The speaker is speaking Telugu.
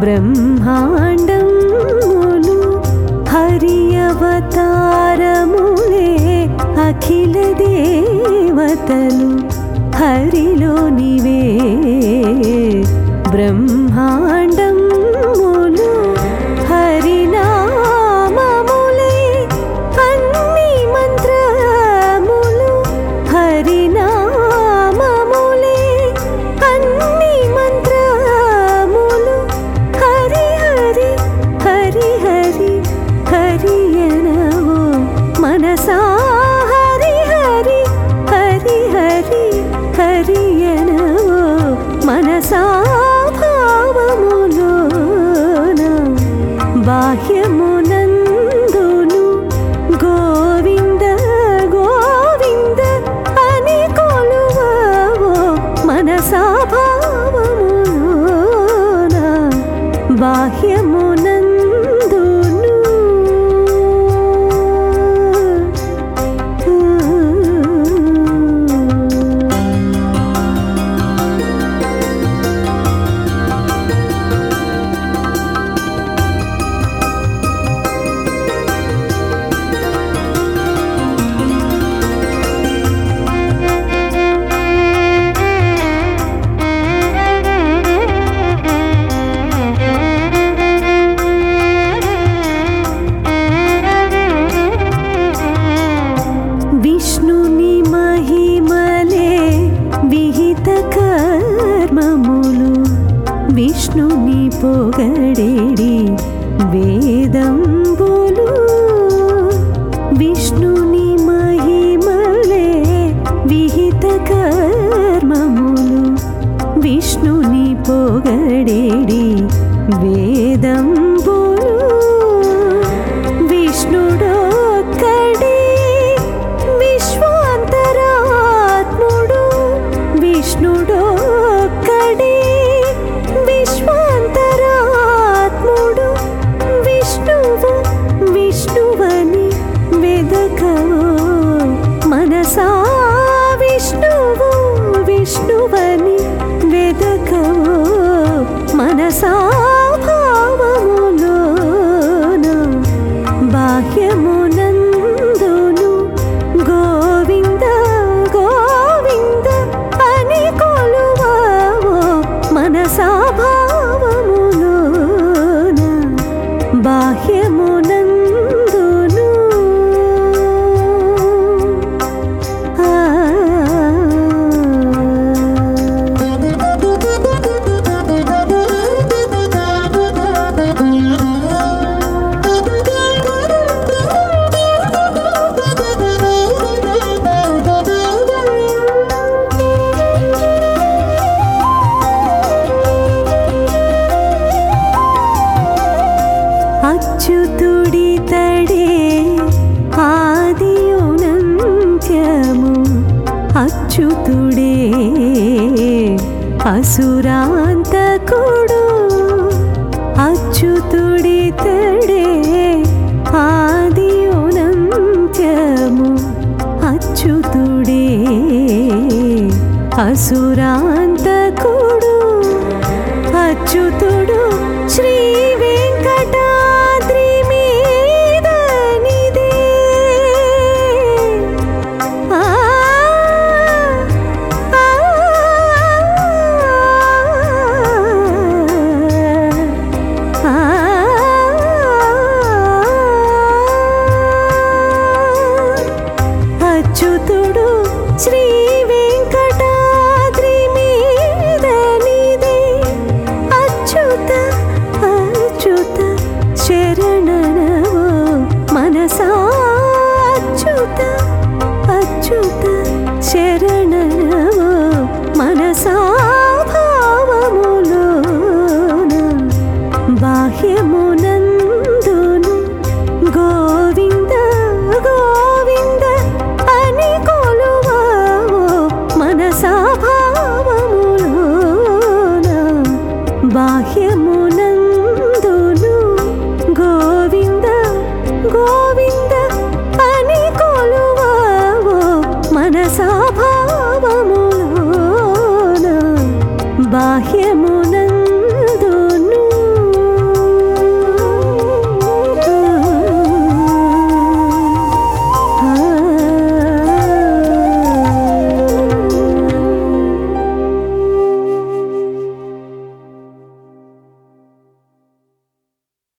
బ్రహ్మాండములు హరి అవతారములే అఖిల దేవతలు హరిలోనివే బ్రహ్మాండములు హరినామములే అన్ని మంత్రములు హరినామములే అన్ని మంత్రములు హరి హరి హరి హరి హరి అనవో మనసా హరి హరి హరి హరి హరి అనవో మనసా భావములోన బాహ్యమునందును గోవింద గోవింద అని కొలువవో మనసా భావములోన బాహ్యమునందును విష్ణుని మహిమలే విహిత కర్మములు విష్ణుని పొగడేడి వేదంబులు విష్ణుని మహిమలే విహిత కర్మములు విష్ణుని పొగడేడి వేదంబులు విష్ణుడొక్కడే విశ్వాంతరాత్ముడు విష్ణుడొక్కడే విశ్వాంతరాత్ముడు విష్ణువు విష్ణువని వెదకవో మనసా విష్ణువు విష్ణువని వెదకవో మనసా భావములోన బాహ్యమునందును గోవింద గోవింద అని కొలువవో మనసా భావములోన బాహ్యమునందును అచ్యుతుడి తడే ఆదియునంత్యము అచ్యుతుడే అసురాంతకుడు అచ్యుతుడి తడే ఆదియునంత్యము అచ్యుతుడే అసురాంతకుడు అచ్యుతుడు శ్రీ వెంకటాద్రి మీద నిదే ఆ ఆ అచ్యుతుడు శ్రీ వెంకటాద్రి మీద నిదే అచ్యుత అచ్యుత శరణనవో మనసా అచ్యుత అచ్యుత శరణనవో మనసా భావములోన బాహ్యమున